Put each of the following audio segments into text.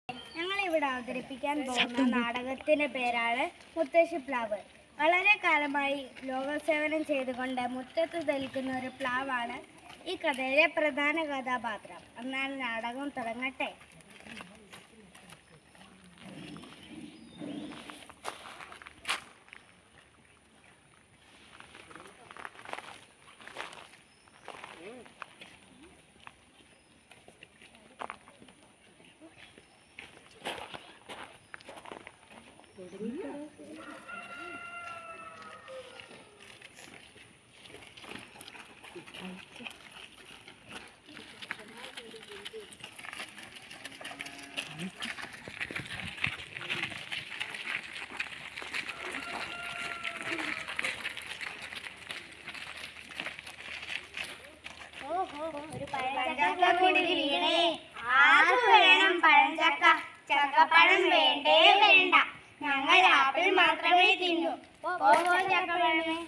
ഞങ്ങളിവിടെ അവതരിപ്പിക്കാൻ പോകുന്ന നാടകത്തിന്റെ പേരാണ് മുത്തശ്ശി പ്ലാവ് വളരെ കാലമായി ലോകസേവനം ചെയ്തുകൊണ്ട് മുറ്റത്ത് തെളിക്കുന്ന ഒരു പ്ലാവാണ് ഈ കഥയിലെ പ്രധാന കഥാപാത്രം എന്നാൽ നാടകം തുടങ്ങട്ടെ ഓഹോ ഒരു പഴഞ്ചക്ക കൂടി വീണേ ആർക്ക് വേണം പഴഞ്ചക്ക ചക്കപ്പഴം വേണ്ടേ വേണ്ട ഞങ്ങൾ ആപ്പിൾ മാത്രമേ തിന്നൂ ഓഹോ ചക്കപ്പഴമേ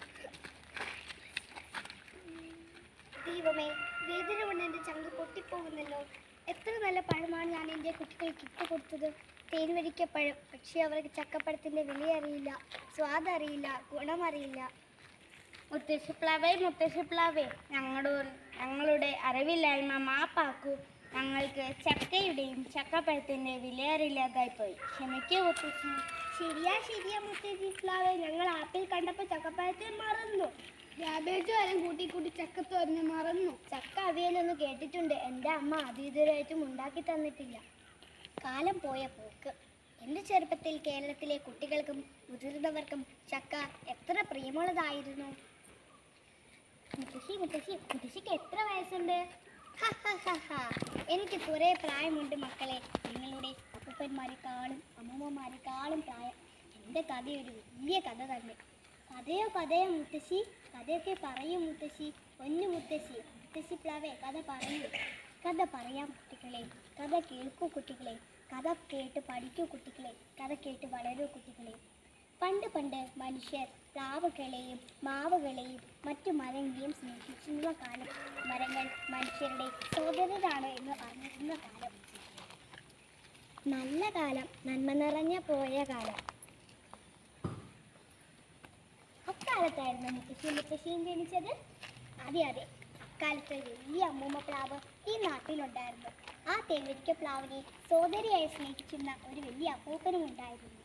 ദൈവമേ വേദന കൊണ്ട് എൻ്റെ ചങ്ക് പൊട്ടിപ്പോകുന്നല്ലോ എത്ര നല്ല പഴമാണ് ഞാൻ എൻ്റെ കുട്ടികൾക്ക് ഇട്ട് കൊടുത്തത് തേൻവരിക്കപ്പഴം പക്ഷേ അവർക്ക് ചക്കപ്പഴത്തിൻ്റെ വില അറിയില്ല സ്വാദ് അറിയില്ല ഗുണമറിയില്ല മുത്തശ്ശിപ്ലാവേ മുത്തശ്ശിപ്ലാവേ ഞങ്ങളുടെ ഞങ്ങളുടെ അറിവില്ലായ്മ മാപ്പാക്കൂ ഞങ്ങൾക്ക് ചക്കയുടെയും ചക്കപ്പഴത്തിൻ്റെ വിലയറിയില്ലാതായി പോയി ക്ഷമിക്കൂ മുത്തശ്ശി ശരിയാ ശരിയാ മുത്തശ്ശി പ്ലാവേ ഞങ്ങൾ ആപ്പിൾ കണ്ടപ്പോൾ ചക്കപ്പഴത്തെ മറന്നു ക്യാബേജ് വരം കൂട്ടി കൂട്ടി ചക്കത്തോരനെ മറന്നു ചക്ക അവിയലൊന്ന് കേട്ടിട്ടുണ്ട് എൻ്റെ അമ്മ അത് ഇതുവരെയായിട്ടും ഉണ്ടാക്കി തന്നിട്ടില്ല കാലം പോയ പോക്ക് എൻ്റെ ചെറുപ്പത്തിൽ കേരളത്തിലെ കുട്ടികൾക്കും മുതിർന്നവർക്കും ചക്ക എത്ര പ്രിയമുള്ളതായിരുന്നു മുത്തശ്ശി മുത്തശ്ശി മുത്തശ്ശിക്ക് എത്ര വയസ്സുണ്ട് ഹ, ഹ, ഹ, ഹ. എനിക്ക് കുറേ പ്രായമുണ്ട് മക്കളെ നിങ്ങളുടെ അപ്പൂപ്പന്മാരെക്കാളും അമ്മൂമ്മമാരെക്കാളും പ്രായം എൻ്റെ കഥ ഒരു വലിയ കഥ തന്നെ കഥയോ കഥയോ മുത്തശ്ശി കഥയൊക്കെ പറയൂ മുത്തശ്ശി പൊന്നു മുത്തശ്ശി മുത്തശ്ശി പ്ലാവേ കഥ പറയൂ കഥ പറയാം കുട്ടികളെ കഥ കേൾക്കൂ കുട്ടികളെ കഥ കേട്ട് പഠിക്കൂ കുട്ടികളെ കഥ കേട്ട് വളരൂ കുട്ടികളെ പണ്ട് പണ്ട് മനുഷ്യർ പ്ലാവുകളെയും മാവുകളെയും മറ്റു മരങ്ങളെയും സ്നേഹിച്ചിരുന്ന കാലം മരങ്ങൾ മനുഷ്യരുടെ സഹോദരരാണ് എന്ന് പറഞ്ഞിരുന്ന കാലം നല്ല കാലം നന്മ നിറഞ്ഞ പോയ കാലം അക്കാലത്തായിരുന്നു മുത്തശ്ശിയും മുത്തശ്ശിയും ജനിച്ചത് അതെ അതെ അക്കാലത്ത് ഒരു വലിയ അമ്മൂമ്മ പ്ലാവ് ഈ നാട്ടിലുണ്ടായിരുന്നു ആ തേവരിക്ക പ്ലാവിനെ സോദരിയായി സ്നേഹിച്ചിരുന്ന ഒരു വലിയ അപ്പൂപ്പനും ഉണ്ടായിരുന്നു